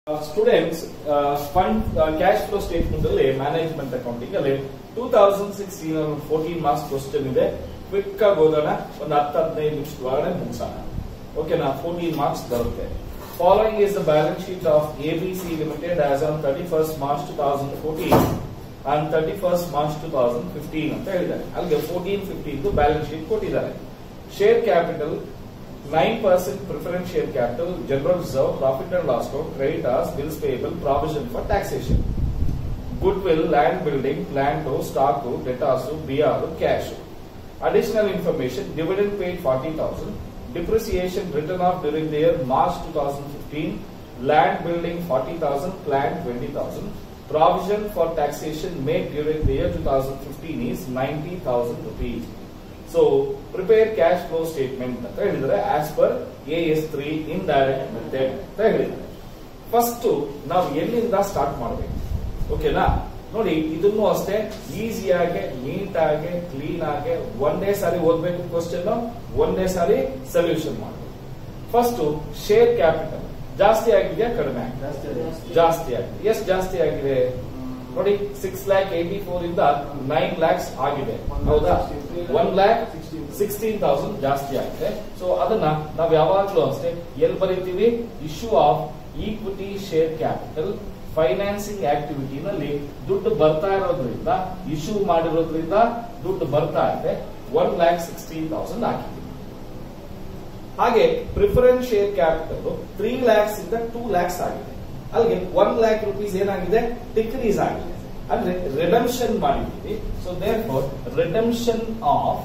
Students fund cash flow statement ಅಲ್ಲಿ management accounting ಅಲ್ಲಿ two thousand sixteen fourteen marks question ಇದೆ quick ಆಗಿ ಓದೋಣ ಒಂದು ಹತ್ತು ಹದಿನೈದು ನಿಮಿಷದ ಒಳಗಡೆ ಮುಗಿಸೋಣ ಓಕೆನಾ ಫೋರ್ಟೀನ್ ಮಾರ್ಕ್ಸ್ ಬರುತ್ತೆ following is the balance sheet of ABC limited as on thirty first March two thousand fourteen and thirty first March two thousand fifteen ಅಂತ ಹೇಳಿದ್ದಾರೆ ಅಲ್ಲಿಗೆ ಫೋರ್ಟೀನ್ ಫಿಫ್ಟೀನ್ ಬ್ಯಾಲೆನ್ಸ್ ಶೀಟ್ ಕೊಟ್ಟಿದ್ದಾರೆ share capital nine percent preference share capital general reserve profit and loss account creditors bills payable provision for taxation goodwill land building plant stock debtors BR cash additional information dividend paid forty thousand depreciation written off during the year March two thousand fifteen land building forty thousand plant twenty thousand provision for taxation made during the year two thousand fifteen is ninety thousand rupees so prepare cash flow statement ಅಂತ ಹೇಳಿದ್ರೆ as per A S three indirect method ಅಂತ ಹೇಳಿದ್ದಾರೆ first ನಾವು ಎಲ್ಲಿಂದ start ಮಾಡಬೇಕು ಓಕೆನಾ ನೋಡಿ ಇದನ್ನು ಅಷ್ಟೇ ಈಸಿಯಾಗಿ ನೀಟಾಗಿ ಕ್ಲೀನ್ ಆಗಿ ಒಂದೇ ಸಾರಿ ಓದ್ಬೇಕು ಕ್ವಶನ್ ಒಂದೇ ಸಾರಿ ಸೊಲ್ಯೂಷನ್ ಮಾಡಬೇಕು ಫಸ್ಟ್ ಶೇರ್ ಕ್ಯಾಪಿಟಲ್ ಜಾಸ್ತಿ ಆಗಿದೆಯಾ ಕಡಿಮೆ ಆಗಿದೆ ಜಾಸ್ತಿ ಆಗಿದೆ ಎಷ್ಟು ಜಾಸ್ತಿ ಆಗಿದೆ ನೋಡಿ ಸಿಕ್ಸ್ ಲ್ಯಾಕ್ ಏಟಿ ಫೋರ್ ಇಂದ ನೈನ್ ಲ್ಯಾಕ್ಸ್ ಆಗಿದೆ ಹೌದಾ ಒನ್ ಲ್ಯಾಕ್ ಸಿಕ್ಸ್ಟೀನ್ ತೌಸಂಡ್ ಜಾಸ್ತಿ ಆಗಿದೆ ಸೊ ಅದನ್ನ ನಾವು ಯಾವಾಗ್ಲೂ ಅಷ್ಟೇ ಎಲ್ಲಿ ಬರೀತೀವಿ issue of equity share capital financing ಆಕ್ಟಿವಿಟಿನಲ್ಲಿ ದುಡ್ಡು ಬರ್ತಾ ಇರೋದ್ರಿಂದ ಇಶ್ಯೂ ಮಾಡಿರೋದ್ರಿಂದ ದುಡ್ಡು ಬರ್ತಾ ಇದೆ ಒನ್ ಲ್ಯಾಕ್ ಸಿಕ್ಸ್ಟೀನ್ ತೌಸಂಡ್ ಹಾಕಿದ್ದೀವಿ ಹಾಗೆ preference share capital three lakhs ಇಂದ ಟೂ ಲ್ಯಾಕ್ಸ್ ಆಗಿದೆ ಅಲ್ಲಿಗೆ ಒನ್ ಲ್ಯಾಕ್ ರುಪೀಸ್ ಏನಾಗಿದೆ ಡಿಕ್ರೀಸ್ ಆಗಿದೆ ಅಂದ್ರೆ ರಿಡಮ್ಷನ್ ಮಾಡಿದ್ದೀವಿ so therefore redemption of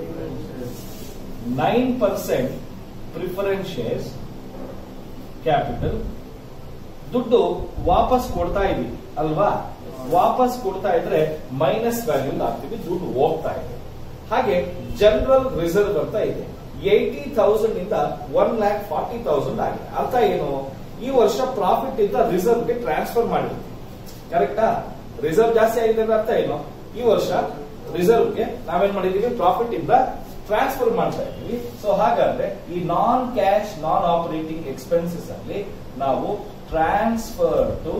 nine percent preference shares capital ದುಡ್ಡು ವಾಪಸ್ ಕೊಡ್ತಾ ಇದೀವಿ ಅಲ್ವಾ ವಾಪಸ್ ಕೊಡ್ತಾ ಇದ್ರೆ ಮೈನಸ್ ವ್ಯಾಲ್ಯೂ ಆಗ್ತೀವಿ ದುಡ್ಡು ಹೋಗ್ತಾ ಇದೆ ಹಾಗೆ ಜನರಲ್ ರಿಸರ್ವ್ ಅಂತ ಇದೆ ಏಯ್ಟಿ ತೌಸಂಡ್ ಇಂದ ಒನ್ ಲ್ಯಾಕ್ ಫಾರ್ಟಿ ತೌಸಂಡ್ ಆಗಿದೆ ಅರ್ಥ ಏನು ಈ ವರ್ಷ ಪ್ರಾಫಿಟ್ ಇಂದ ರಿಸರ್ವ್ ಗೆ ಟ್ರಾನ್ಸ್ಫರ್ ಮಾಡಿದ್ವಿ ಕರೆಕ್ಟಾ ರಿಸರ್ವ್ ಜಾಸ್ತಿ ಆಗಿದೆ ಅಂತ ಅರ್ಥ ಏನು ಈ ವರ್ಷ ರಿಸರ್ವ್ ಗೆ ನಾವೇನ್ ಮಾಡಿದೀವಿ ಪ್ರಾಫಿಟ್ ಇಂದ ಟ್ರಾನ್ಸ್ಫರ್ ಮಾಡ್ತಾ ಇದ್ದೀವಿ ಸೊ ಹಾಗಾದ್ರೆ ಈ non cash non operating expenses ಅಲ್ಲಿ ನಾವು ಟ್ರಾನ್ಸ್ಫರ್ ಟು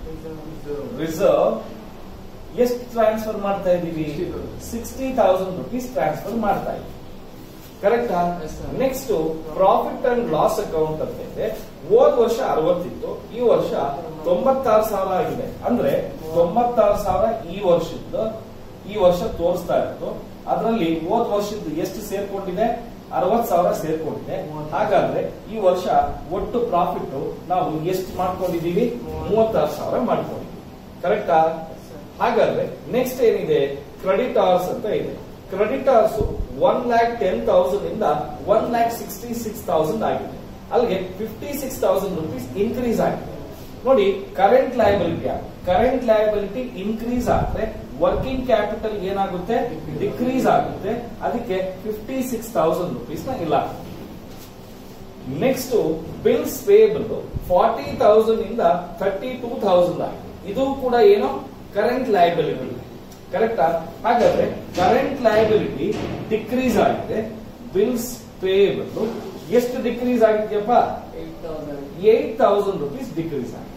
ರಿಸರ್ವ್ ಎಷ್ಟು ಟ್ರಾನ್ಸ್ಫರ್ ಮಾಡ್ತಾ ಇದ್ದೀವಿ ಸಿಕ್ಸ್ಟಿ ತೌಸಂಡ್ ರುಪೀಸ್ ಟ್ರಾನ್ಸ್ಫರ್ ಮಾಡ್ತಾ ಇದ್ದೀವಿ ಕರೆಕ್ಟಾ Yes, sir. Next profit and loss account ಅಂತ ಇದೆ ಹೋದ್ ವರ್ಷ ಅರವತ್ತಿತ್ತು ಈ ವರ್ಷ ತೊಂಬತ್ತಾರು ಸಾವಿರ ಆಗಿದೆ ಅಂದ್ರೆ ತೊಂಬತ್ತಾರು ಸಾವಿರ ಈ ವರ್ಷದ್ದು ಈ ವರ್ಷ ತೋರಿಸ್ತಾ ಇರೋದು ಅದರಲ್ಲಿ ಹೋದ್ ವರ್ಷದ್ದು ಎಷ್ಟು ಸೇರ್ಕೊಂಡಿದೆ ಅರವತ್ ಸಾವಿರ ಸೇರ್ಕೊಂಡಿದೆ ಹಾಗಾದ್ರೆ ಈ ವರ್ಷ ಒಟ್ಟು ಪ್ರಾಫಿಟ್ ನಾವು ಎಷ್ಟು ಮಾಡ್ಕೊಂಡಿದೀವಿ ಮೂವತ್ತಾರು ಸಾವಿರ ಮಾಡ್ಕೊಂಡಿದೀವಿ ಕರೆಕ್ಟಾ ಹಾಗಾದ್ರೆ ನೆಕ್ಸ್ಟ್ ಏನಿದೆ ಕ್ರೆಡಿಟಾರ್ಸ್ ಅಂತ ಇದೆ creditors one lakh ten thousand ಇಂದ one lakh sixty six thousand ಆಗಿದೆ ಅಲ್ಲಿಗೆ fifty six thousand rupees increase ಆಗಿದೆ ನೋಡಿ current liability current liability increase ಆದ್ರೆ ವರ್ಕಿಂಗ್ ಕ್ಯಾಪಿಟಲ್ ಏನಾಗುತ್ತೆ ಡಿಕ್ರೀಸ್ ಆಗುತ್ತೆ ಅದಕ್ಕೆ ಫಿಫ್ಟಿ ಸಿಕ್ಸ್ ತೌಸಂಡ್ ರುಪೀಸ್ ನ ಇಲ್ಲ next bills payable forty thousand ಇಂದ ಥರ್ಟಿ ಟೂ ತೌಸಂಡ್ ಆಗಿದೆ ಇದು ಕೂಡ ಏನು ಕರೆಂಟ್ ಲಯಬಿಲಿಟಿ ಕರೆಕ್ಟಾ ಹಾಗಾದ್ರೆ ಕರೆಂಟ್ ಲಯಬಿಲಿಟಿ ಡಿಕ್ರೀಸ್ ಆಗಿದೆ ಬಿಲ್ಸ್ ಪೇಬಲ್ ಎಷ್ಟು ಡಿಕ್ರೀಸ್ ಆಗಿದೆಯಪ್ಪ ಏಟ್ ತೌಸಂಡ್ ರುಪೀಸ್ ಡಿಕ್ರೀಸ್ ಆಗಿದೆ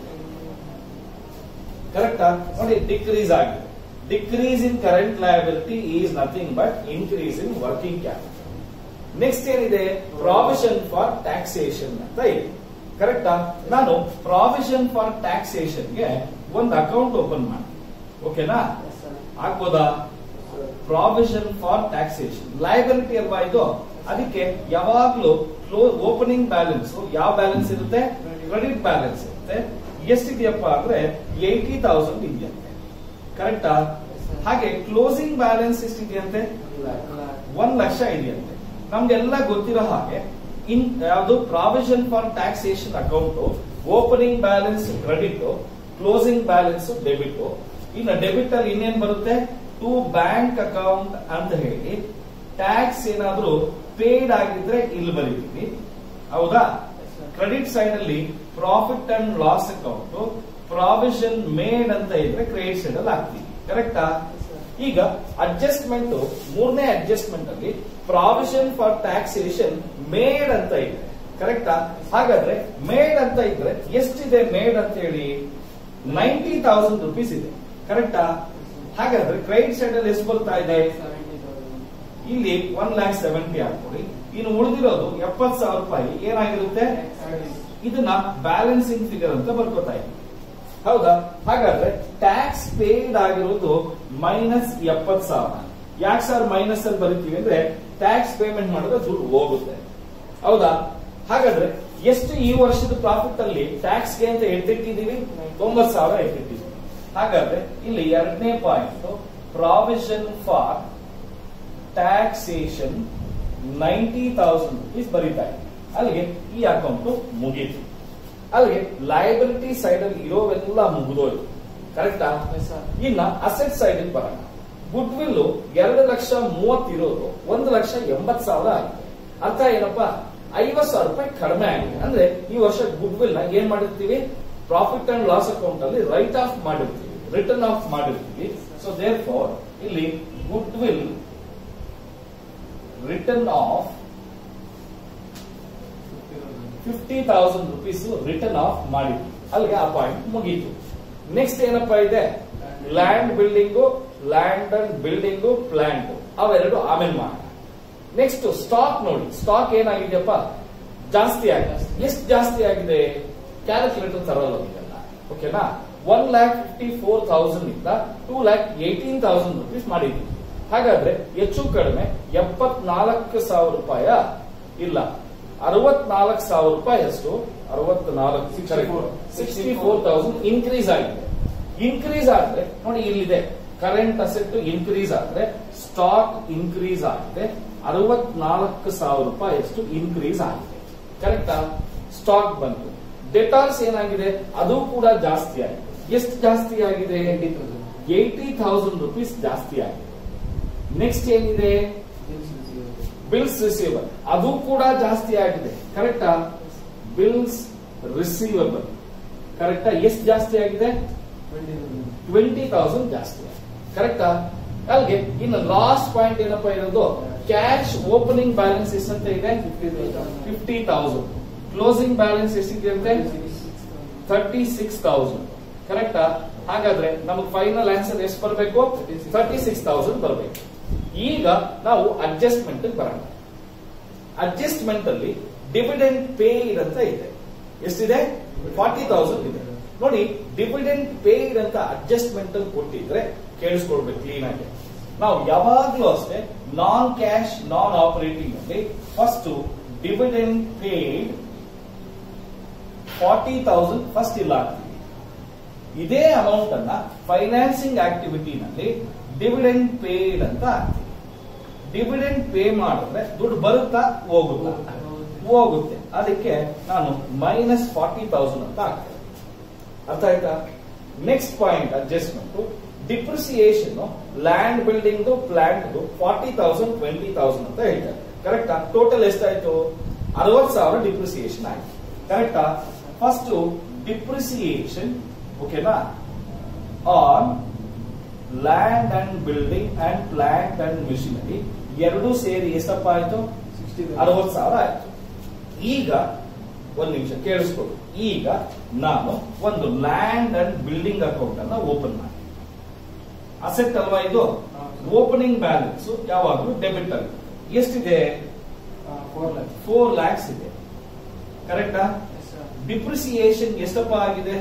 ಕರೆಕ್ಟಾ ನೋಡಿ ಡಿಕ್ರೀಸ್ ಆಗಿದೆ decrease in current liability is nothing but increase in working capital next ಏನಿದೆ ಪ್ರಾವಿಷನ್ ಫಾರ್ ಟ್ಯಾಕ್ಸೇಷನ್ ಅಂತ ಇದೆ ಕರೆಕ್ಟಾ ನಾನು ಪ್ರಾವಿಷನ್ ಫಾರ್ ಟ್ಯಾಕ್ಸೇಷನ್ಗೆ ಒಂದು ಅಕೌಂಟ್ ಓಪನ್ ಮಾಡಿ ಓಕೆನಾ ಆಗ್ಬೋದಾ ಪ್ರಾವಿಷನ್ ಫಾರ್ ಟ್ಯಾಕ್ಸೇಷನ್ ಲಯಬಿಲಿಟಿ ಅಲ್ವಾ ಇದು ಅದಕ್ಕೆ ಯಾವಾಗ್ಲೂ ಕ್ಲೋಸ್ ಓಪನಿಂಗ್ ಬ್ಯಾಲೆನ್ಸ್ ಯಾವ ಬ್ಯಾಲೆನ್ಸ್ ಇರುತ್ತೆ ಕ್ರೆಡಿಟ್ ಬ್ಯಾಲೆನ್ಸ್ ಇರುತ್ತೆ ಎಷ್ಟಿದೆಯಪ್ಪ ಅಂದ್ರೆ ಏಯ್ಟಿ ತೌಸಂಡ್ ಇದೆಯಂತೆ ಕರೆಕ್ಟಾ ಹಾಗೆ ಕ್ಲೋಸಿಂಗ್ ಬ್ಯಾಲೆನ್ಸ್ ಎಷ್ಟಿದೆಯಂತೆ ಒಂದ್ ಲಕ್ಷ ಇದೆಯಂತೆ ನಮ್ಗೆಲ್ಲ ಗೊತ್ತಿರೋ ಹಾಗೆ ಇನ್ ಯಾವುದು provision for taxation account opening balance credit closing balance debit ಇನ್ನು ಡೆಬಿಟ್ ಅಲ್ಲಿ ಇನ್ನೇನ್ ಬರುತ್ತೆ ಟು ಬ್ಯಾಂಕ್ ಅಕೌಂಟ್ ಅಂತ ಹೇಳಿ ಟ್ಯಾಕ್ಸ್ ಏನಾದ್ರೂ ಪೇಡ್ ಆಗಿದ್ರೆ ಇಲ್ಲಿ ಬರೀತೀವಿ ಹೌದಾ ಕ್ರೆಡಿಟ್ ಸೈಡ್ ಅಲ್ಲಿ profit and loss account provision made ಅಂತ ಇದ್ರೆ ಕ್ರೆಡಿಟ್ ಸೈಡ್ ಅಲ್ಲಿ ಹಾಕ್ತೀವಿ ಕರೆಕ್ಟಾ ಈಗ ಅಡ್ಜಸ್ಟ್ಮೆಂಟ್ ಮೂರನೇ ಅಡ್ಜಸ್ಟ್ಮೆಂಟ್ ಅಲ್ಲಿ ಪ್ರಾವಿಷನ್ ಫಾರ್ ಟ್ಯಾಕ್ಸೇಷನ್ ಮೇಡ್ ಅಂತ ಇದೆ ಕರೆಕ್ಟಾ ಹಾಗಾದ್ರೆ ಮೇಡ್ ಅಂತ ಇದ್ರೆ ಎಷ್ಟಿದೆ ಮೇಡ್ ಅಂತ ಹೇಳಿ ನೈಂಟಿ ತೌಸಂಡ್ ರುಪೀಸ್ ಇದೆ ಕರೆಕ್ಟಾ ಹಾಗಾದ್ರೆ ಕ್ರೆಡಿಟ್ ಸೈಡ್ ಅಲ್ಲಿ ಎಷ್ಟು ಬರ್ತಾ ಇದೆ ಇಲ್ಲಿ ಒನ್ ಲ್ಯಾಕ್ ಸೆವೆಂಟಿ ಹಾಕೊಳ್ಳಿ ಇನ್ನು ಉಳಿದಿರೋದು ಎಪ್ಪತ್ ಸಾವಿರ ರೂಪಾಯಿ ಏನಾಗಿರುತ್ತೆ ಇದನ್ನ ಬ್ಯಾಲೆನ್ಸಿಂಗ್ ಫಿಗರ್ ಅಂತ ಬರ್ಕೋತಾ ಇದ್ದೀವಿ ಹೌದಾ ಹಾಗಾದ್ರೆ ಟ್ಯಾಕ್ಸ್ ಪೇಡ್ ಆಗಿರೋದು ಮೈನಸ್ ಎಪ್ಪತ್ ಸಾವಿರ ಯಾಕೆ ಸರ್ ಮೈನಸ್ ಅಲ್ಲಿ ಬರೀತೀವಿ ಅಂದ್ರೆ ಟ್ಯಾಕ್ಸ್ ಪೇಮೆಂಟ್ ಮಾಡಿದ್ರೆ ದುಡ್ಡು ಹೋಗುತ್ತೆ ಹೌದಾ ಹಾಗಾದ್ರೆ ಎಷ್ಟು ಈ ವರ್ಷದ ಪ್ರಾಫಿಟ್ ಅಲ್ಲಿ ಟ್ಯಾಕ್ಸ್ಗೆ ಅಂತ ಎತ್ತಿಟ್ಟಿದೀವಿ ತೊಂಬತ್ ಸಾವಿರ ಎತ್ತಿಟ್ಟಿದೀವಿ ಹಾಗಾದ್ರೆ ಇಲ್ಲಿ ಎರಡನೇ point provision for taxation ninety thousand rupees ಬರೀತಾ ಇದೆ ಅಲ್ಲಿಗೆ ಈ ಅಕೌಂಟ್ ಮುಗೀತು ಅಲ್ಲಿಗೆ ಲಯಬಿಲಿಟಿ ಸೈಡ್ ಅಲ್ಲಿ ಇರೋವೆಲ್ಲ ಮುಗಿದೋಯ್ತು ಕರೆಕ್ಟಾ ಇನ್ನ ಅಸೆಟ್ ಸೈಡ್ ಬರೋಣ ಗುಡ್ ವಿಲ್ ಎರಡು ಲಕ್ಷ ಮೂವತ್ತಿರೋದು ಒಂದು ಲಕ್ಷ ಎಂಬತ್ ಸಾವಿರ ಆಗಿದೆ ಅರ್ಥ ಏನಪ್ಪಾ ಐವತ್ ಸಾವಿರ ರೂಪಾಯಿ ಕಡಿಮೆ ಆಗಿದೆ ಅಂದ್ರೆ ಈ ವರ್ಷ ಗುಡ್ ವಿಲ್ ನ ಏನ್ ಮಾಡಿರ್ತೀವಿ ಪ್ರಾಫಿಟ್ ಅಂಡ್ ಲಾಸ್ ಅಕೌಂಟ್ ಅಲ್ಲಿ ರೈಟ್ ಆಫ್ ಮಾಡಿರ್ತೀವಿ ರಿಟರ್ನ್ ಆಫ್ ಮಾಡಿರ್ತೀವಿ ಸೊ ದೇರ್ ಫಾರ್ ಇಲ್ಲಿ goodwill written off fifty thousand rupees written off ಮಾಡಿದ್ವಿ ಅಲ್ಲಿಗೆ ಆ ಪಾಯಿಂಟ್ ಮುಗೀತು ನೆಕ್ಸ್ಟ್ ಏನಪ್ಪಾ ಇದೆ land building land and building plant ಅವೆರಡು ಆಮೇಲೆ ಮಾಡೋಣ ನೆಕ್ಸ್ಟ್ ಸ್ಟಾಕ್ ನೋಡಿ ಸ್ಟಾಕ್ ಏನಾಗಿದೆಯಪ್ಪ ಜಾಸ್ತಿ ಆಗಿದೆ ಎಷ್ಟು ಜಾಸ್ತಿ ಆಗಿದೆ ಕ್ಯಾಲ್ಕುಲೇಟರ್ ತರಲ್ಲ ಇದೆಲ್ಲ ಓಕೆನಾ one lakh fifty four thousand ಇಂದ two lakh eighteen thousand rupees ಮಾಡಿದ್ವಿ ಹಾಗಾದ್ರೆ ಹೆಚ್ಚು ಕಡಿಮೆ ಎಪ್ಪತ್ನಾಲ್ಕು ಸಾವಿರ ರೂಪಾಯ ಇಲ್ಲ ಅರವತ್ನಾಲ್ಕು ಸಾವಿರ ರೂಪಾಯಿ ಅಷ್ಟು ಅರವತ್ನಾಲ್ಕು ಸಿಕ್ಸ್ಟಿ ಫೋರ್ ತೌಸಂಡ್ ಇನ್ಕ್ರೀಸ್ ಆಗಿದೆ ಇನ್ಕ್ರೀಸ್ ಆದ್ರೆ ನೋಡಿ ಇಲ್ಲಿದೆ ಕರೆಂಟ್ ಅಸೆಟ್ ಇನ್ಕ್ರೀಸ್ ಆದ್ರೆ ಸ್ಟಾಕ್ ಇನ್ಕ್ರೀಸ್ ಆಗಿದೆ ಅರವತ್ನಾಲ್ಕು ಸಾವಿರ ರೂಪಾಯಿ ಅಷ್ಟು ಇನ್ಕ್ರೀಸ್ ಆಗಿದೆ ಕರೆಕ್ಟಾ ಸ್ಟಾಕ್ ಬಂತು ಡೆಟಾರ್ಸ್ ಏನಾಗಿದೆ ಅದು ಕೂಡ ಜಾಸ್ತಿ ಆಗಿದೆ ಎಷ್ಟು ಜಾಸ್ತಿ ಆಗಿದೆ ಏಯ್ಟಿ ಥೌಸಂಡ್ ರುಪೀಸ್ ಜಾಸ್ತಿ ಆಗಿದೆ ನೆಕ್ಸ್ಟ್ ಏನಿದೆ ಬಿಲ್ಸ್ ರಿಸೀವಬಲ್ ಅದು ಕೂಡ ಜಾಸ್ತಿ ಆಗಿದೆ ಕರೆಕ್ಟಾ ಬಿಲ್ಸ್ ರಿಸೀವಬಲ್ ಕರೆಕ್ಟಾ ಎಷ್ಟು ಜಾಸ್ತಿ ಆಗಿದೆ ಟ್ವೆಂಟಿ ತೌಸಂಡ್ ಜಾಸ್ತಿ ಆಗಿದೆ ಕರೆಕ್ಟಾ ಅಲ್ಲಿಗೆ ಇನ್ನು ಲಾಸ್ಟ್ ಪಾಯಿಂಟ್ ಏನಪ್ಪಾ ಇರೋದು ಕ್ಯಾಶ್ ಓಪನಿಂಗ್ ಬ್ಯಾಲೆನ್ಸ್ ಎಷ್ಟಂತ ಇದೆ ಫಿಫ್ಟಿ ತೌಸಂಡ್ ಕ್ಲೋಸಿಂಗ್ ಬ್ಯಾಲೆನ್ಸ್ ಎಷ್ಟಿದೆ ಅಂದ್ರೆ ಥರ್ಟಿ ಸಿಕ್ಸ್ ತೌಸಂಡ್ ಕರೆಕ್ಟಾ ಹಾಗಾದ್ರೆ ನಮಗೆ ಫೈನಲ್ ಆನ್ಸರ್ ಎಷ್ಟು ಬರಬೇಕು ಥರ್ಟಿ ಸಿಕ್ಸ್ ತೌಸಂಡ್ ಬರಬೇಕು ಈಗ ನಾವು ಅಡ್ಜಸ್ಟ್ಮೆಂಟ್ ಬರೋಣ ಅಡ್ಜಸ್ಟ್ಮೆಂಟ್ ಅಲ್ಲಿ ಡಿವಿಡೆಂಟ್ ಪೇಯ್ಡ್ ಅಂತ ಇದೆ ಎಷ್ಟಿದೆ ಫಾರ್ಟಿ ತೌಸಂಡ್ ಇದೆ ನೋಡಿ ಡಿವಿಡೆಂಟ್ ಪೇಯ್ಡ್ ಅಂತ ಅಡ್ಜಸ್ಟ್ಮೆಂಟ್ ಅಲ್ಲಿ ಕೊಟ್ಟಿದ್ರೆ ಕೇಳಿಸ್ಕೊಳ್ಬೇಕು ಕ್ಲೀನ್ ಆಗಿ ನಾವು ಯಾವಾಗ್ಲೂ ಅಷ್ಟೇ ನಾನ್ ಕ್ಯಾಶ್ ನಾನ್ ಆಪರೇಟಿಂಗ್ ಅಲ್ಲಿ first dividend paid forty thousand first ಇಲ್ಲ ಹಾಕ್ತೀವಿ ಇದೇ ಅಮೌಂಟ್ ಅನ್ನ ಫೈನಾನ್ಸಿಂಗ್ ಆಕ್ಟಿವಿಟಿನಲ್ಲಿ ಡಿವಿಡೆಂಟ್ ಪೇಯ್ಡ್ ಅಂತ ಹಾಕ್ತೀವಿ ಡಿವಿಡೆಂಟ್ ಪೇ ಮಾಡಿದ್ರೆ ದುಡ್ಡು ಬರುತ್ತಾ ಹೋಗುತ್ತಾ ಹೋಗುತ್ತೆ ಅದಕ್ಕೆ ನಾನು ಮೈನಸ್ ಫಾರ್ಟಿ ತೌಸಂಡ್ ಅಂತ ಹಾಕ್ತೇನೆ ಅರ್ಥ ಆಯ್ತಾ next point adjustment depreciation land building plant forty thousand twenty thousand ಅಂತ ಹೇಳ್ತಾರೆ ಕರೆಕ್ಟಾ ಟೋಟಲ್ ಎಷ್ಟಾಯ್ತು ಅರವತ್ ಸಾವಿರ ಡಿಪ್ರಿಸಿಯೇಷನ್ ಆಯ್ತು ಕರೆಕ್ಟಾ ಫಸ್ಟ್ ಡಿಪ್ರಿಸಿಯೇಷನ್ ಓಕೆನಾ on land and building and plant and machinery ಎರಡು ಸೇರಿ ಎಷ್ಟಪ್ಪ ಆಯ್ತು ಅರವತ್ ಸಾವಿರ ಆಯ್ತು ಈಗ ಒಂದ್ ನಿಮಿಷ ಕೇಳಿಸ್ಕೊಡು ಈಗ ನಾನು ಒಂದು ಲ್ಯಾಂಡ್ ಅಂಡ್ ಬಿಲ್ಡಿಂಗ್ ಅಕೌಂಟ್ ಅನ್ನ ಓಪನ್ ಮಾಡಿ ಅಸೆಟ್ ಅಲ್ವಾ ಇದು ಓಪನಿಂಗ್ ಬ್ಯಾಲೆನ್ಸ್ ಯಾವಾಗಲೂ ಡೆಬಿಟ್ ಆಗುತ್ತೆ ಎಷ್ಟಿದೆ ಫೋರ್ ಲ್ಯಾಕ್ಸ್ ಇದೆ ಕರೆಕ್ಟಾ ಡಿಪ್ರಿಸಿಯೇಷನ್ ಎಷ್ಟಪ್ಪ ಆಗಿದೆ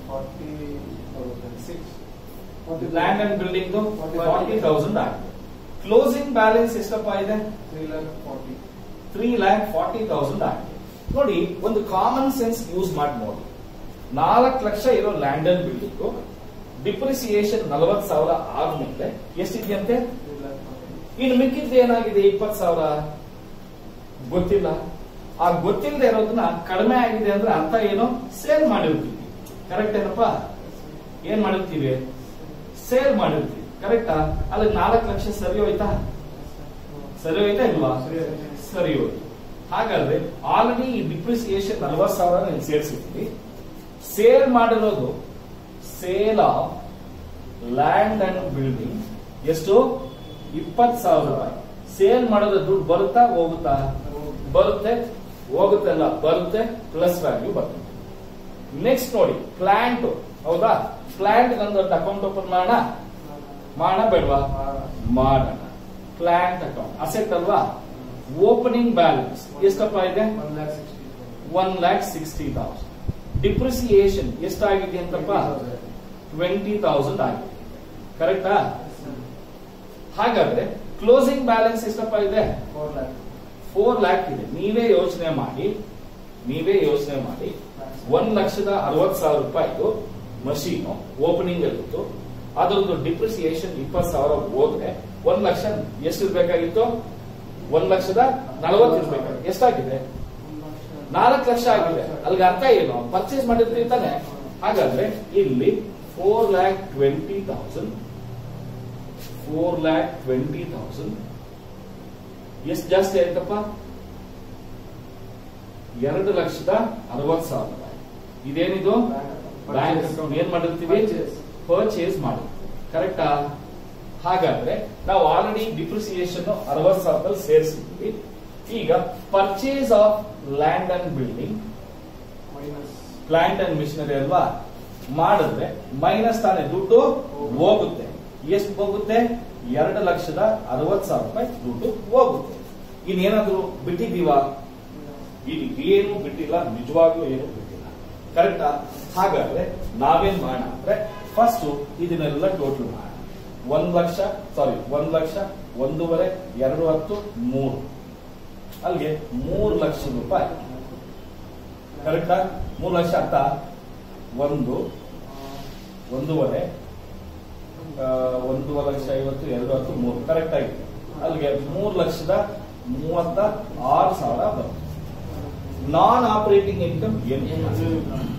land and building forty thousand ಆಗಿದೆ ಕ್ಲೋಸಿಂಗ್ ಬ್ಯಾಲೆನ್ಸ್ ಎಷ್ಟಪ್ಪ ಇದೆ ತ್ರೀ ಲ್ಯಾಕ್ ಫಾರ್ಟಿ ತೌಸಂಡ್ ಆಗಿದೆ ನೋಡಿ ಒಂದು ಕಾಮನ್ ಸೆನ್ಸ್ ಯೂಸ್ ಮಾಡಿ ನೋಡಿ ನಾಲ್ಕು ಲಕ್ಷ ಇರೋ ಲ್ಯಾಂಡ್ ಅಂಡ್ ಬಿಲ್ಡಿಂಗ್ ಡಿಪ್ರಿಸಿಯೇಷನ್ ನಲವತ್ ಸಾವಿರ ಆದ್ಮೇಲೆ ಎಷ್ಟಿದೆಯಂತೆ ಇನ್ನು ಮಿಕ್ಕಿದ್ದು ಏನಾಗಿದೆ ಇಪ್ಪತ್ ಸಾವಿರ ಗೊತ್ತಿಲ್ಲ ಆ ಗೊತ್ತಿಲ್ಲದೆ ಇರೋದನ್ನ ಕಡಿಮೆ ಆಗಿದೆ ಅಂದ್ರೆ ಅರ್ಥ ಏನು ಸೇಲ್ ಮಾಡಿರ್ತೀವಿ ಕರೆಕ್ಟ್ ಏನಪ್ಪ ಏನ್ ಮಾಡಿರ್ತೀವಿ ಸೇಲ್ ಮಾಡಿರ್ತೀವಿ ಕರೆಕ್ಟಾ ಅಲ್ಲಿ ನಾಲ್ಕು ಲಕ್ಷ ಸರಿ ಹೋಯ್ತಾ ಸರಿ ಹೋಯ್ತಾ ಇಲ್ವಾ ಸರಿ ಹೋಯ್ತು ಹಾಗಾದ್ರೆ ಆಲ್ರೆಡಿ ಈ ಡಿಪ್ರಿಸಿಯೇಷನ್ ನಲವತ್ ಸಾವಿರ ನೀವು ಸೇರಿಸಿದ್ವಿ ಸೇಲ್ ಮಾಡಿರೋದು sale of land and building ಎಷ್ಟು ಇಪ್ಪತ್ ಸಾವಿರ ರೂಪಾಯಿ ಸೇಲ್ ಮಾಡೋದು ದುಡ್ಡು ಬರುತ್ತಾ ಹೋಗುತ್ತಾ ಬರುತ್ತೆ ಹೋಗುತ್ತಲ್ಲ ಬರುತ್ತೆ ಪ್ಲಸ್ ವ್ಯಾಲ್ಯೂ ಬರುತ್ತೆ ನೆಕ್ಸ್ಟ್ ನೋಡಿ ಪ್ಲಾಂಟ್ ಹೌದಾ ಪ್ಲಾಂಟ್ ನಂದು ಅಕೌಂಟ್ ಓಪನ್ ಮಾಡೋಣ ಮಾಡೋಣ ಬೇಡವಾ ಮಾಡೋಣ ಪ್ಲಾಂಟ್ ಅಕೌಂಟ್ ಅಸೆಟ್ ಅಲ್ವಾ ಓಪನಿಂಗ್ ಬ್ಯಾಲೆನ್ಸ್ ಎಷ್ಟಪ್ಪ ಇದೆ one lakh sixty thousand depreciation ಎಷ್ಟಾಗಿದೆ ಅಂತಪ್ಪ ಟ್ವೆಂಟಿ ತೌಸಂಡ್ ಆಗಿದೆ ಕರೆಕ್ಟಾ ಹಾಗಾದ್ರೆ ಕ್ಲೋಸಿಂಗ್ ಬ್ಯಾಲೆನ್ಸ್ ಎಷ್ಟಪ್ಪ ಇದೆ ಫೋರ್ ಲ್ಯಾಕ್ ಇದೆ ನೀವೇ ಯೋಚನೆ ಮಾಡಿ ನೀವೇ ಯೋಚನೆ ಮಾಡಿ ಒಂದ್ ಲಕ್ಷದ ಅರವತ್ ಸಾವಿರ ರೂಪಾಯಿದು ಮಷೀನು ಓಪನಿಂಗ್ ಅಲ್ಲಿತ್ತು ಅದರದ್ದು ಡಿಪ್ರಿಸಿಯೇಷನ್ ಇಪ್ಪತ್ ಸಾವಿರ ಹೋದ್ರೆ ಒಂದ್ ಲಕ್ಷ ಎಷ್ಟು ಇರ್ಬೇಕಾಗಿತ್ತು ಒಂದ್ ಲಕ್ಷದ ನಲವತ್ತು ಇರ್ಬೇಕಾಗಿತ್ತು ಎಷ್ಟಾಗಿದೆ ನಾಲ್ಕು ಲಕ್ಷ ಆಗಿದೆ ಅಲ್ಲಿಗೆ ಅರ್ಥ ಏನು ಪರ್ಚೇಸ್ ಮಾಡಿರ್ತೀವಿ ತಾನೆ ಹಾಗಾದ್ರೆ ಇಲ್ಲಿ four lakh twenty thousand four lakh twenty thousand ಎಷ್ಟು ಜಾಸ್ತಿ ಆಯ್ತಪ್ಪ ಎರಡು ಲಕ್ಷದ ಅರವತ್ ಸಾವಿರ ರೂಪಾಯಿ ಇದೇನಿದು ಬ್ಯಾಂಕ್ ಅಕೌಂಟ್ ಏನ್ ಮಾಡಿರ್ತೀವಿ Purchase. ಪರ್ಚೇಸ್ ಮಾಡಿ ಕರೆಕ್ಟಾ ಹಾಗಾದ್ರೆ ನಾವು ಆಲ್ರೆಡಿ ಡಿಪ್ರಿಸಿಯೇಷನ್ ಅರವತ್ ಸಾವಿರದಲ್ಲಿ ಸೇರಿಸಿದ್ವಿ ಈಗ purchase of land and building plant and machinery ಅಲ್ವಾ ಮಾಡಿದ್ರೆ ಮೈನಸ್ ತಾನೆ ದುಡ್ಡು ಹೋಗುತ್ತೆ ಎಷ್ಟು ಹೋಗುತ್ತೆ ಎರಡು ಲಕ್ಷದ ಅರವತ್ ಸಾವಿರ ರೂಪಾಯಿ ದುಡ್ಡು ಹೋಗುತ್ತೆ ಇನ್ನೇನಾದ್ರೂ ಬಿಟ್ಟಿದೀವಾ ಇಲ್ಲಿ ಏನು ಬಿಟ್ಟಿಲ್ಲ ನಿಜವಾಗ್ಲೂ ಏನು ಬಿಟ್ಟಿಲ್ಲ ಕರೆಕ್ಟಾ ಹಾಗಾದ್ರೆ ನಾವೇನ್ ಮಾಡೋಣ ಅಂದ್ರೆ ಫಸ್ಟ್ ಇದನ್ನೆಲ್ಲ ಟೋಟಲ್ ಮಾಡೋಣ ಒಂದ್ ಲಕ್ಷ ಸಾರಿ ಒಂದ್ ಲಕ್ಷ ಒಂದೂವರೆ ಎರಡು ಹತ್ತು ಮೂರು ಅಲ್ಲಿಗೆ ಮೂರು ಲಕ್ಷ ರೂಪಾಯಿ ಕರೆಕ್ಟಾ ಮೂರು ಲಕ್ಷ ಅರ್ಥ ಒಂದು ಒಂದೂವರೆ ಆ, ಒಂದೂವರೆ ಲಕ್ಷ ಐವತ್ತು ಎರಡು ಹತ್ತು ಮೂರು ಕರೆಕ್ಟ್ ಆಗಿ ಅಲ್ಲಿಗೆ ಮೂರು ಲಕ್ಷದ ಮೂವತ್ತ ಆರು ಸಾವಿರ ಬರುತ್ತೆ ನಾನ್ ಆಪರೇಟಿಂಗ್ ಇನ್ಕಮ್ ಏನು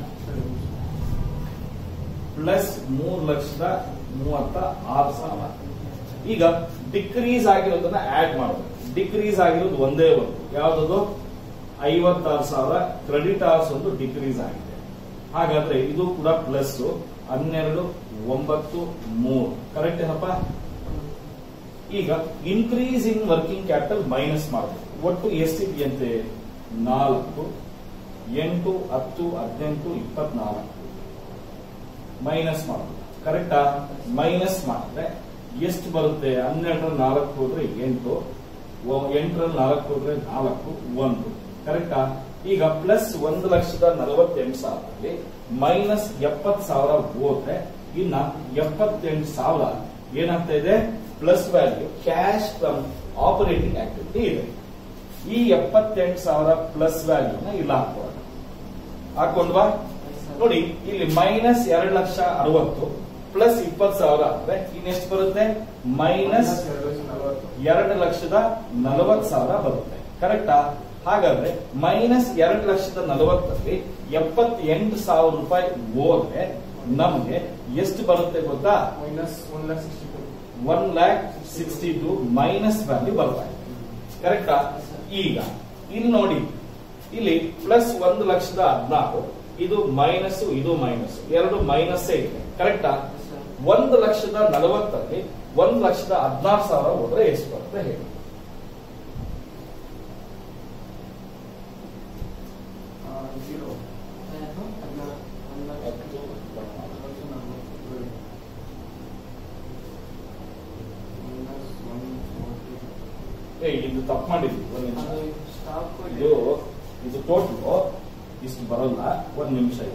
ಪ್ಲಸ್ ಮೂರು ಲಕ್ಷದ ಮೂವತ್ತ ಆರು ಸಾವಿರ ಈಗ ಡಿಕ್ರೀಸ್ ಆಗಿರೋದನ್ನ ಆಡ್ ಮಾಡಬೇಕು ಡಿಕ್ರೀಸ್ ಆಗಿರೋದು ಒಂದೇ ಒಂದು ಯಾವ್ದದು ಐವತ್ತಾರು ಸಾವಿರ ಕ್ರೆಡಿಟ್ ಅವರ್ಸ್ ಒಂದು ಡಿಕ್ರೀಸ್ ಆಗಿದೆ ಹಾಗಾದ್ರೆ ಇದು ಕೂಡ ಪ್ಲಸ್ ಹನ್ನೆರಡು ಒಂಬತ್ತು ಮೂರು ಕರೆಕ್ಟ್ ಏನಪ್ಪ ಈಗ increase in working capital minus ಮಾಡಬೇಕು ಒಟ್ಟು ಎಷ್ಟಿದೆಯಂತೆ ನಾಲ್ಕು ಎಂಟು ಹತ್ತು ಹದಿನೆಂಟು ಇಪ್ಪತ್ನಾಲ್ಕು ಮೈನಸ್ ಮಾಡಬೇಕು ಕರೆಕ್ಟಾ ಮೈನಸ್ ಮಾಡಿದ್ರೆ ಎಷ್ಟು ಬರುತ್ತೆ ಹನ್ನೆರಡರ ನಾಲ್ಕು ಹೋದ್ರೆ ಎಂಟು ಒ- ಎಂಟರಲ್ಲಿ ನಾಲ್ಕು ಹೋದ್ರೆ ನಾಲ್ಕು ಒಂದು ಕರೆಕ್ಟಾ ಈಗ ಪ್ಲಸ್ ಒಂದು ಲಕ್ಷದ ನಲವತ್ತೆಂಟು ಸಾವಿರದಲ್ಲಿ ಮೈನಸ್ ಎಪ್ಪತ್ ಸಾವಿರ ಹೋದ್ರೆ ಇನ್ನ ಎಪ್ಪತ್ತೆಂಟು ಸಾವಿರ ಏನಾಗ್ತಾ ಇದೆ plus value cash from operating activity ಇದೆ ಈ ಎಪ್ಪತ್ತೆಂಟು ಸಾವಿರ ಪ್ಲಸ್ ವ್ಯಾಲ್ಯೂನ ಇಲ್ಲಿ ಹಾಕೋಣ ಹಾಕೊಂಡ್ವಾ ನೋಡಿ ಇಲ್ಲಿ ಮೈನಸ್ ಎರಡು ಲಕ್ಷ ಅರವತ್ತು ಪ್ಲಸ್ ಇಪ್ಪತ್ತು ಸಾವಿರ ಅಂದ್ರೆ ಇನ್ನೆಷ್ಟು ಬರುತ್ತೆ ಮೈನಸ್ ಎರಡು ಲಕ್ಷದ ನಲವತ್ತು ಸಾವಿರ ಬರುತ್ತೆ ಕರೆಕ್ಟಾ ಹಾಗಾದ್ರೆ ಮೈನಸ್ ಎರಡು ಲಕ್ಷದ ನಲವತ್ತಲ್ಲಿ ಎಪ್ಪತ್ತೆಂಟು ಸಾವಿರ ರೂಪಾಯಿ ಹೋದ್ರೆ ನಮ್ಗೆ ಎಷ್ಟು ಬರುತ್ತೆ ಗೊತ್ತಾ minus one lakh sixty two one lakh sixty two minus value ಬರ್ತಾ ಇದೆ ಕರೆಕ್ಟಾ ಈಗ ಇಲ್ಲಿ ನೋಡಿ ಇಲ್ಲಿ ಪ್ಲಸ್ ಒಂದು ಲಕ್ಷದ ಹದಿನಾರು ಇದು ಮೈನಸ್ ಇದು ಮೈನಸ್ ಎರಡು ಮೈನಸ್ ಇದೆ ಕರೆಕ್ಟಾ ಒಂದು ಲಕ್ಷದ ನಲವತ್ತಲ್ಲಿ ಒಂದು ಲಕ್ಷದ ಹದಿನಾರು ಸಾವಿರ ಹೋದ್ರೆ ಎಷ್ಟು ಬರುತ್ತೆ ಹೇಳಿ ಜೀರೋ ಏ ಇದು ತಪ್ಪು ಮಾಡಿದ್ವಿ ಒಂದ್ ನಿಮಿಷ ಇದು ಇದು ಟೋಟಲ್ ಇಷ್ಟು ಬರಲ್ಲ ಒಂದ್ ನಿಮಿಷ ಇದು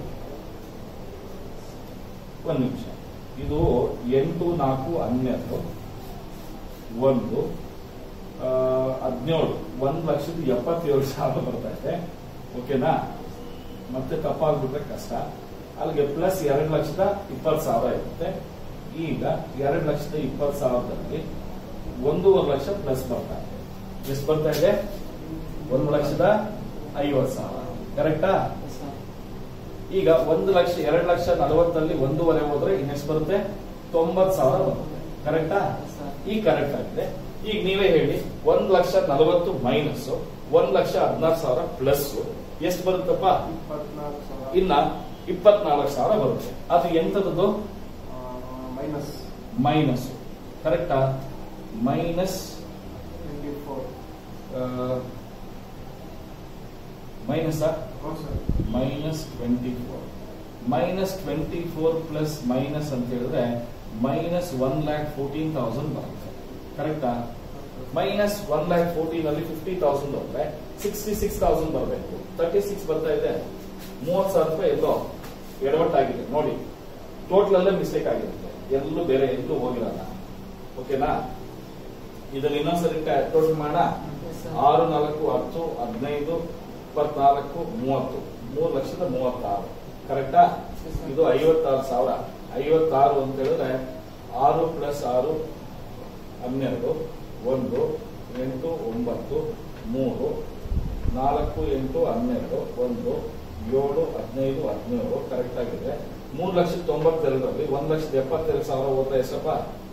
ಒಂದ್ ನಿಮಿಷ ಇದು ಎಂಟು ನಾಲ್ಕು ಹನ್ನೆರಡು ಒಂದು ಆ, ಹದಿನೇಳು ಒಂದ್ ಲಕ್ಷದ ಎಪ್ಪತ್ತೇಳು ಸಾವಿರ ಬರ್ತಾ ಇದೆ ಓಕೆನಾ ಮತ್ತೆ ತಪ್ಪಾಗ್ಬಿಟ್ರೆ ಕಷ್ಟ ಅಲ್ಲಿಗೆ ಪ್ಲಸ್ ಎರಡು ಲಕ್ಷದ ಇಪ್ಪತ್ತು ಸಾವಿರ ಇರುತ್ತೆ ಈಗ ಎರಡು ಲಕ್ಷದ ಇಪ್ಪತ್ತು ಸಾವಿರದಲ್ಲಿ ಒಂದೂವರೆ ಲಕ್ಷ ಪ್ಲಸ್ ಬರ್ತಾ ಇದೆ ಎಷ್ಟು ಬರ್ತಾ ಇದೆ ಒಂದು ಲಕ್ಷದ ಐವತ್ತು ಸಾವಿರ ಕರೆಕ್ಟಾ ಈಗ ಒಂದು ಲಕ್ಷ ಎರಡು ಲಕ್ಷ ನಲವತ್ತಲ್ಲಿ ಒಂದೂವರೆ ಹೋದ್ರೆ ಇನ್ನೆಷ್ಟು ಬರುತ್ತೆ ತೊಂಬತ್ ಸಾವಿರ ಬರುತ್ತೆ ಕರೆಕ್ಟಾ ಈಗ ಕರೆಕ್ಟ್ ಆಗಿದೆ ಈಗ ನೀವೇ ಹೇಳಿ ಒಂದ್ ಲಕ್ಷ ನಲವತ್ತು ಮೈನಸ್ ಒಂದ್ ಲಕ್ಷ ಹದಿನಾರು ಸಾವಿರ ಪ್ಲಸ್ ಎಷ್ಟು ಬರುತ್ತಪ್ಪ ಇಪ್ಪತ್ನಾಲ್ಕು ಸಾವಿರ ಇನ್ನ ಇಪ್ಪತ್ನಾಲ್ಕು ಸಾವಿರ ಬರುತ್ತೆ ಅದು ಎಂತದ್ದು ಮೈನಸ್ ಮೈನಸ್ ಕರೆಕ್ಟಾ ಮೈನಸ್ ಟ್ವೆಂಟಿ ಫೋರ್ ಮೈನಸ್ ಹೌದು sir minus twenty four minus twenty four plus minus ಅಂತ ಹೇಳಿದ್ರೆ minus one lakh fourteen thousand ಬರುತ್ತೆ ಕರೆಕ್ಟಾ ಮೈನಸ್ ಒನ್ ಲ್ಯಾಕ್ ಫೋರ್ಟೀನ್ ಅಲ್ಲಿ ಫಿಫ್ಟಿ ತೌಸಂಡ್ ಹೋದ್ರೆ ಸಿಕ್ಸ್ಟಿ ಸಿಕ್ಸ್ ತೌಸಂಡ್ ಬರಬೇಕು ತರ್ಟಿ ಸಿಕ್ಸ್ ಬರ್ತಾ ಇದೆ ಮೂವತ್ ಸಾವಿರ ರೂಪಾಯಿ ಎಲ್ಲೋ ಎಡವಟ್ಟಾಗಿದೆ ನೋಡಿ ಟೋಟಲ್ ಅಲ್ಲೇ ಮಿಸ್ಟೇಕ್ ಆಗಿರುತ್ತೆ ಎಲ್ಲೂ ಬೇರೆ ಎಲ್ಲೂ ಹೋಗಿರಲ್ಲ ಓಕೆನಾ ಇದನ್ನ ಇನ್ನೊಂದ್ಸರಿ ಟೋಟಲ್ ಮಾಡ ಆರು ನಾಲ್ಕು ಹತ್ತು ಹದಿನೈದು ಇಪ್ಪತ್ನಾಲ್ಕು ಮೂವತ್ತು ಮೂರು ಲಕ್ಷದ ಮೂವತ್ತಾರು ಕರೆಕ್ಟಾ ಇದು ಐವತ್ತಾರು ಸಾವಿರ ಐವತ್ತಾರು ಅಂತ ಹೇಳಿದ್ರೆ ಆರು ಪ್ಲಸ್ ಆರು ಹನ್ನೆರಡು ಒಂದು ಎಂಟು ಒಂಬತ್ತು ಮೂರು ನಾಲ್ಕು ಎಂಟು ಹನ್ನೆರಡು ಒಂದು ಏಳು ಹದಿನೈದು ಹದಿನೇಳು ಕರೆಕ್ಟ್ ಆಗಿದೆ ಮೂರು ಲಕ್ಷದ ತೊಂಬತ್ತೆರಡರಲ್ಲಿ ಒಂದ್ ಲಕ್ಷದ ಎಪ್ಪತ್ತೆರಡು ಸಾವಿರ ಹೋದ್ರೆ ಎಷ್ಟಪ್ಪ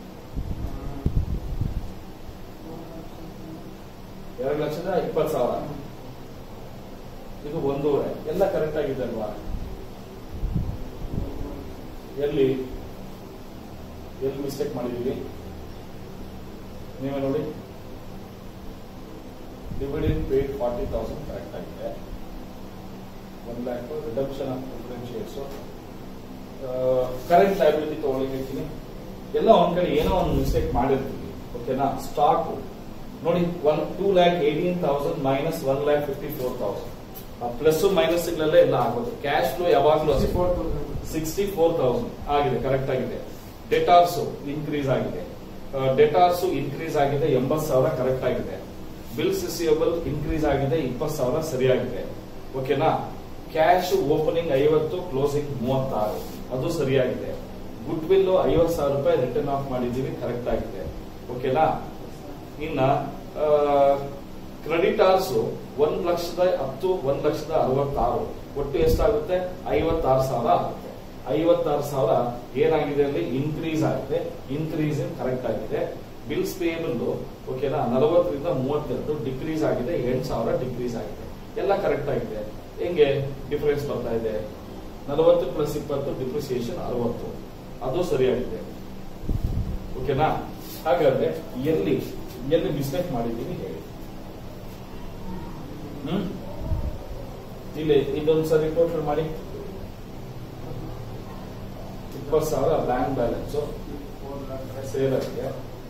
ಎರಡು ಲಕ್ಷದ ಇಪ್ಪತ್ತು ಸಾವಿರ ಇದು ಒಂದೂವರೆ ಎಲ್ಲ ಕರೆಕ್ಟ್ ಆಗಿದೆ ಅಲ್ವಾ ಎಲ್ಲಿ ಎಲ್ಲಿ ಮಿಸ್ಟೇಕ್ ಮಾಡಿದೀವಿ ನೀವೇ ನೋಡಿ dividend paid forty thousand correct ಆಗಿದೆ one lakh reduction of preference shares current liability ತಗೊಳ್ಳಿಕ್ಕೆ ಹೇಳ್ತೀನಿ ಎಲ್ಲ ಒಂದ್ ಕಡೆ ಏನೋ ಒಂದು ಮಿಸ್ಟೇಕ್ ಮಾಡಿರ್ತೀವಿ ಓಕೆನಾ ಸ್ಟಾಕ್ ನೋಡಿ one two lakh eighteen thousand minus one lakh fifty four thousand plus minus ಗಳಲ್ಲೇ ಎಲ್ಲ ಆಗೋದು ಕ್ಯಾಶ್ ಫ್ಲೋ ಯಾವಾಗ್ಲೂ ಅಷ್ಟೇ four thousand sixty four thousand ಆಗಿದೆ ಕರೆಕ್ಟ್ ಆಗಿದೆ ಡೆಟಾರ್ಸ್ ಇನ್ಕ್ರೀಸ್ ಆಗಿದೆ ಡೆಟಾರ್ಸ್ ಇನ್ಕ್ರೀಸ್ ಆಗಿದೆ ಎಂಬತ್ ಸಾವಿರ ಕರೆಕ್ಟ್ ಆಗಿದೆ ಬಿಲ್ಸ್ ರಿಸಿಯಬಲ್ ಇನ್ಕ್ರೀಸ್ ಆಗಿದೆ ಇಪ್ಪತ್ತು ಸಾವಿರ ಸರಿಯಾಗಿದೆ ಓಕೆನಾ ಕ್ಯಾಶ್ ಓಪನಿಂಗ್ ಐವತ್ತು ಕ್ಲೋಸಿಂಗ್ ಮೂವತ್ತಾರು ಅದು ಸರಿಯಾಗಿದೆ ಗುಡ್ ವಿಲ್ ಐವತ್ತು ಸಾವಿರ ರೂಪಾಯಿ ರಿಟರ್ನ್ ಆಫ್ ಮಾಡಿದ್ದೀವಿ ಕರೆಕ್ಟ್ ಆಗಿದೆ ಓಕೆನಾ ಇನ್ನ ಕ್ರೆಡಿಟಾರ್ಸ್ ಒಂದ್ ಲಕ್ಷದ ಹತ್ತು ಒಂದ್ ಲಕ್ಷದ ಅರವತ್ತಾರು ಒಟ್ಟು ಎಷ್ಟಾಗುತ್ತೆ ಐವತ್ತಾರು ಸಾವಿರ ಆಗುತ್ತೆ ಐವತ್ತಾರು ಸಾವಿರ ಏನಾಗಿದೆ ಅಲ್ಲಿ ಇನ್ಕ್ರೀಸ್ ಆಗಿದೆ ಇನ್ಕ್ರೀಸ್ ಕರೆಕ್ಟ್ ಆಗಿದೆ ಬಿಲ್ಸ್ ಪೇಯಬಲ್ ಓಕೆನಾ ನಲವತ್ತರಿಂದ ಮೂವತ್ತೆರಡು ಡಿಕ್ರೀಸ್ ಆಗಿದೆ ಎಂಟು ಸಾವಿರ ಡಿಕ್ರೀಸ್ ಆಗಿದೆ ಎಲ್ಲ ಕರೆಕ್ಟ್ ಆಗಿದೆ ಹೆಂಗೆ ಡಿಫರೆನ್ಸ್ ಬರ್ತಾ ಇದೆ ನಲವತ್ತು ಪ್ಲಸ್ ಇಪ್ಪತ್ತು ಡಿಪ್ರಿಸಿಯೇಷನ್ ಅರವತ್ತು ಅದು ಸರಿಯಾಗಿದೆ ಓಕೆನಾ ಹಾಗಾದ್ರೆ ಎಲ್ಲಿ ಎಲ್ಲಿ ಮಿಸ್ಟೇಕ್ ಮಾಡಿದ್ದೀನಿ ಹೇಳಿ ಹ್ಮ್ ಇಲ್ಲಿ ಇದೊಂದು ಸರಿ ಟೋಟಲ್ ಮಾಡಿ ಇಪ್ಪತ್ತು ಸಾವಿರ bank balance four lakh sale ಆಗಿದೆ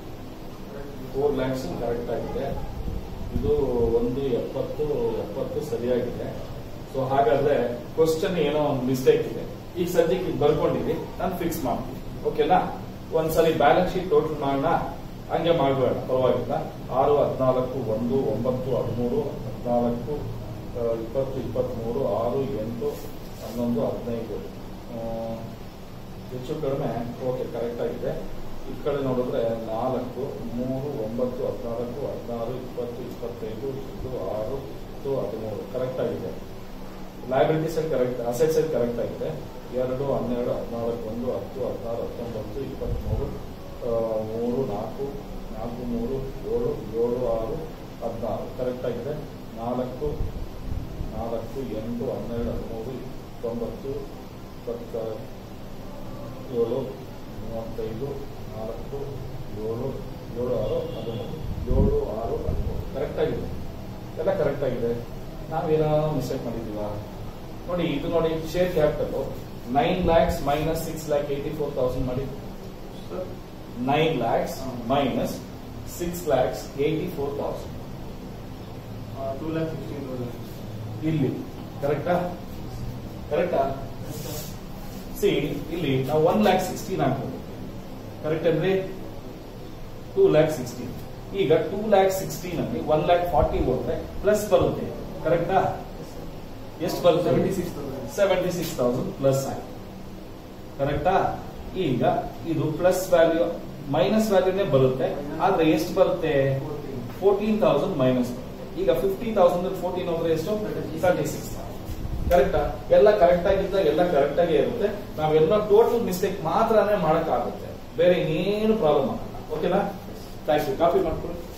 ಫೋರ್ ಲ್ಯಾಕ್ಸ್ ಕರೆಕ್ಟ್ ಆಗಿದೆ ಇದು ಒಂದು ಎಪ್ಪತ್ತು ಎಪ್ಪತ್ತು ಸರಿಯಾಗಿದೆ ಸೊ ಹಾಗಾದ್ರೆ ಕ್ವಶನ್ ಏನೋ ಒಂದು ಮಿಸ್ಟೇಕ್ ಇದೆ ಈಗ ಸದ್ಯಕ್ಕೆ ಇದು ಬರ್ಕೊಂಡಿರಿ ನಾನು ಫಿಕ್ಸ್ ಮಾಡ್ತೀನಿ ಓಕೆನಾ ಒಂದ್ಸಲಿ ಬ್ಯಾಲೆನ್ಸ್ ಶೀಟ್ ಟೋಟಲ್ ಮಾಡೋಣ ಹಂಗೆ ಮಾಡಬೇಡ ಪರವಾಗಿಲ್ಲ ಆರು ಹದಿನಾಲ್ಕು ಒಂದು ಒಂಬತ್ತು ಹದಿಮೂರು ಹದಿನಾಲ್ಕು ಆ, ಇಪ್ಪತ್ತು ಇಪ್ಪತ್ಮೂರು ಆರು ಎಂಟು ಹನ್ನೊಂದು ಹದಿನೈದು ಆ, ಹೆಚ್ಚು ಕಡಿಮೆ ಓಕೆ ಕರೆಕ್ಟ್ ಆಗಿದೆ ಈ ಕಡೆ ನೋಡಿದ್ರೆ ನಾಲ್ಕು ಮೂರು ಒಂಬತ್ತು ಹದಿನಾಲ್ಕು ಹದಿನಾರು ಇಪ್ಪತ್ತು ಇಪ್ಪತ್ತೈದು ಇದು ಆರು ಹತ್ತು ಹದಿಮೂರು ಕರೆಕ್ಟ್ ಆಗಿದೆ ಲೈಬ್ರರೀಸ್ ಕರೆಕ್ಟ್ ಅಸೆಟ್ಸ್ ಕರೆಕ್ಟ್ ಆಗಿದೆ ಎರಡು ಹನ್ನೆರಡು ಹದಿನಾಲ್ಕು ಒಂದು ಹತ್ತು ಹದಿನಾರು ಹತ್ತೊಂಬತ್ತು ಇಪ್ಪತ್ತ್ಮೂರು ಆ, ಮೂರು ನಾಲ್ಕು ನಾಲ್ಕು ಮೂರು ಏಳು ಏಳು ಆರು ಹದಿನಾರು ಕರೆಕ್ಟ್ ಆಗಿದೆ ನಾಲ್ಕು ನಾಲ್ಕು ಎಂಟು ಹನ್ನೆರಡು ಹದಿಮೂರು ಇಪ್ಪತ್ತೊಂಬತ್ತು ಇಪ್ಪತ್ತ ಏಳು ಮೂವತ್ತೈದು ನಾಲ್ಕು ಏಳು ಏಳು ಆರು ಹದಿಮೂರು ಏಳು ಆರು ಹದಿಮೂರು ಕರೆಕ್ಟ್ ಆಗಿದೆ ಎಲ್ಲ ಕರೆಕ್ಟ್ ಆಗಿದೆ ನಾವೇನೋ ಮಿಸ್ಟೇಕ್ ಮಾಡಿದೀವ ನೋಡಿ ಇದು ನೋಡಿ share capital nine lakhs minus six lakh eighty four thousand ಮಾಡಿ sir nine lakhs minus six lakhs eighty four thousand two lakh sixteen thousand ಇಲ್ಲಿ ಕರೆಕ್ಟಾ ಕರೆಕ್ಟಾ ಸಿ ಇಲ್ಲಿ ನಾವು ಒನ್ ಲ್ಯಾಕ್ ಸಿಕ್ಸ್ಟೀನ್ ಹಾಕ್ಬೋದು ಕರೆಕ್ಟ್ ಅಂದ್ರೆ ಟೂ ಲ್ಯಾಕ್ ಸಿಕ್ಸ್ಟೀನ್ ಈಗ ಟೂ ಲ್ಯಾಕ್ ಸಿಕ್ಸ್ಟೀನ್ ಅಲ್ಲಿ ಒನ್ ಲ್ಯಾಕ್ ಫಾರ್ಟಿ ಹೋದ್ರೆ ಪ್ಲಸ್ ಬರುತ್ತೆ ಕರೆಕ್ಟಾ ಎಷ್ಟು ಬರುತ್ತೆ seventy six thousand seventy six thousand plus ಆಯ್ತು ಕರೆಕ್ಟಾ ಈಗ ಇದು ಪ್ಲಸ್ ವ್ಯಾಲ್ಯೂ ಮೈನಸ್ ವ್ಯಾಲ್ಯೂನೇ ಬರುತ್ತೆ ಆದ್ರೆ ಎಷ್ಟು ಬರುತ್ತೆ ಫೋರ್ಟೀನ್ ತೌಸಂಡ್ ಮೈನಸ್ ಬರುತ್ತೆ ಈಗ ಫಿಫ್ಟಿ ತೌಸಂಡ್ ಫೋರ್ಟೀನ್ ಹೋದ್ರೆ ಎಷ್ಟು ತರ್ಟಿ ಸಿಕ್ಸ್ ಕರೆಕ್ಟಾ ಎಲ್ಲ ಕರೆಕ್ಟ್ ಆಗಿದ್ದಾಗ ಎಲ್ಲ ಕರೆಕ್ಟ್ ಆಗೇ ಇರುತ್ತೆ ನಾವೆಲ್ಲ ಟೋಟಲ್ ಮಿಸ್ಟೇಕ್ ಮಾತ್ರನೇ ಮಾಡಕ್ಕಾಗುತ್ತೆ ಬೇರೆ ಇನ್ನೇನು ಪ್ರಾಬ್ಲಮ್ ಆಗಲ್ಲ ಓಕೆನಾ ಥ್ಯಾಂಕ್ ಯು ಕಾಪಿ ಮಾಡ್ಕೊಳ್ಳಿ